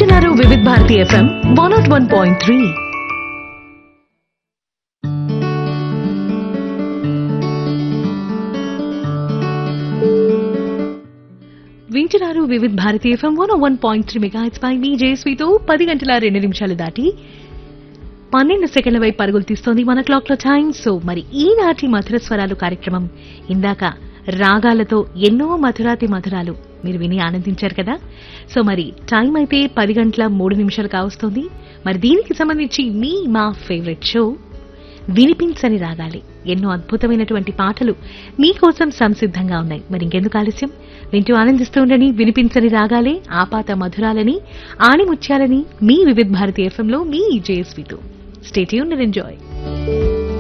వింటున్నారు Vividh Bharati FM one nought one point three వింటున్నారు Vividh Bharati FM one one point three మెగా పై మీ జేస్వితో పది గంటల రెండు నిమిషాలు దాటి పన్నెండు సెకండ్ల వైపు పరుగులు తీస్తోంది మన క్లాక్ లో టైం సో మరి ఈనాటి మధుర స్వరాలు కార్యక్రమం ఇందాక రాగాలతో ఎన్నో మధురాతి మధురాలు మీరు విని ఆనందించారు కదా సో మరి టైం అయితే పది గంటల మూడు నిమిషాలు కావస్తోంది మరి దీనికి సంబంధించి మీ మా ఫేవరెట్ షో వినిపించని రాగాలి ఎన్నో అద్భుతమైనటువంటి పాటలు మీకోసం సంసిద్ధంగా ఉన్నాయి మరి ఇంకెందుకు ఆలస్యం వింటూ ఆనందిస్తూ ఉండండి వినిపించని రాగాలే ఆపాత మధురాలని ఆణిముత్యాలని మీ వివిధ్ భారతి ఎఫ్ఎంలో మీ జేఎస్వితో స్టేట్యూన్ ఎంజాయ్